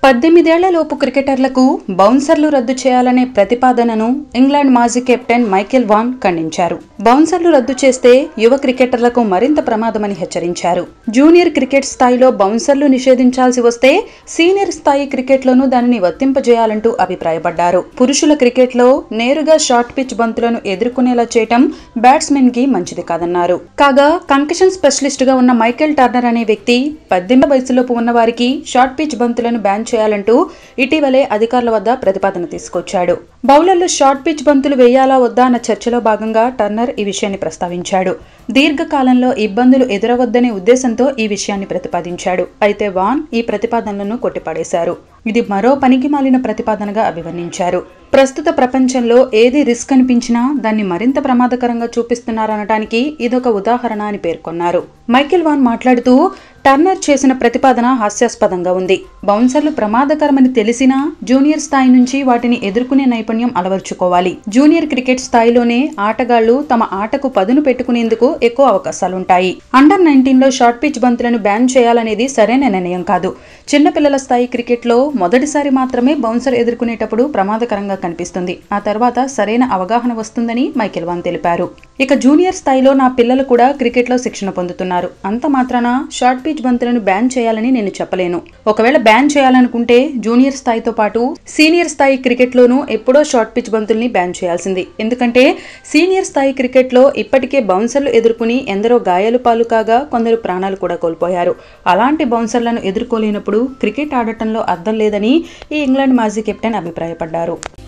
పద్దెనిమిదేళ్లలోపు క్రికెటర్లకు బౌన్సర్లు రద్దు చేయాలనే ప్రతిపాదనను ఇంగ్లాండ్ మాజీ కెప్టెన్ మైకేల్ వాన్ ఖండించారు బౌన్సర్లు రద్దు చేస్తే యువ క్రికెటర్లకు మరింత ప్రమాదమని హెచ్చరించారు జూనియర్ క్రికెట్ స్థాయిలో బౌన్సర్లు నిషేధించాల్సి వస్తే సీనియర్ స్థాయి క్రికెట్లోనూ దానిని వర్తింపజేయాలంటూ అభిప్రాయపడ్డారు పురుషుల క్రికెట్లో నేరుగా షార్ట్ పిచ్ బంతులను ఎదుర్కొనేలా చేయటం బ్యాట్స్మెన్ కి మంచిది కాదన్నారు కాగా కంకషన్ స్పెషలిస్ట్ గా ఉన్న మైకేల్ టర్నర్ అనే వ్యక్తి పద్దెనిమిది వయసులోపు ఉన్న వారికి షార్ట్ పిచ్ బంతులను బ్యాన్ చేయాలంటూ ఇటీవలే అధికారుల వద్ద ప్రతిపాదన తీసుకొచ్చాడు బౌలర్లు షార్ట్ పిచ్ బంతులు వేయాలా వద్దా అన్న చర్చలో భాగంగా టర్నర్ ఈ విషయాన్ని ప్రస్తావించాడు దీర్ఘకాలంలో ఇబ్బందులు ఎదురవద్దనే ఉద్దేశంతో ఈ విషయాన్ని ప్రతిపాదించాడు అయితే వాన్ ఈ ప్రతిపాదనలను కొట్టిపడేశారు ఇది మరో పనికి మాలిన ప్రతిపాదనగా అభివర్ణించారు ప్రస్తుత ప్రపంచంలో ఏది రిస్క్ అనిపించినా దాన్ని మరింత ప్రమాదకరంగా చూపిస్తున్నారనటానికి ఇదొక ఉదాహరణ అని పేర్కొన్నారు మైకేల్ వాన్ మాట్లాడుతూ టర్నర్ చేసిన ప్రతిపాదన హాస్యాస్పదంగా ఉంది బౌన్సర్లు ప్రమాదకరమని తెలిసినా జూనియర్ స్థాయి నుంచి వాటిని ఎదుర్కొనే నైపుణ్యం అలవర్చుకోవాలి జూనియర్ క్రికెట్ స్థాయిలోనే ఆటగాళ్లు తమ ఆటకు పదును పెట్టుకునేందుకు ఎక్కువ అవకాశాలుంటాయి అండర్ నైన్టీన్ లో షార్ట్ పిచ్ బంతులను బ్యాన్ చేయాలనేది సరైన నిర్ణయం కాదు చిన్నపిల్లల స్థాయి క్రికెట్లో మొదటిసారి మాత్రమే బౌన్సర్ ఎదుర్కొనేటప్పుడు ప్రమాదకరంగా కనిపిస్తుంది ఆ తర్వాత సరైన అవగాహన వస్తుందని మైకెల్ వాన్ తెలిపారు ఇక జూనియర్ స్థాయిలో నా పిల్లలు కూడా క్రికెట్లో శిక్షణ పొందుతున్నారు అంత మాత్రాన షార్ట్ పిచ్ బంతులను బ్యాన్ చేయాలని నేను చెప్పలేను ఒకవేళ బ్యాన్ చేయాలనుకుంటే జూనియర్ స్థాయితో పాటు సీనియర్ స్థాయి క్రికెట్లోనూ ఎప్పుడో షార్ట్ పిచ్ బంతుల్ని బ్యాన్ చేయాల్సింది ఎందుకంటే సీనియర్ స్థాయి క్రికెట్లో ఇప్పటికే బౌన్సర్లు ఎదుర్కొని ఎందరో గాయాలు పాలు కాగా కొందరు ప్రాణాలు కూడా కోల్పోయారు అలాంటి బౌన్సర్లను ఎదుర్కోలేనప్పుడు క్రికెట్ ఆడటంలో అర్థం లేదని ఈ ఇంగ్లాండ్ మాజీ కెప్టెన్ అభిప్రాయపడ్డారు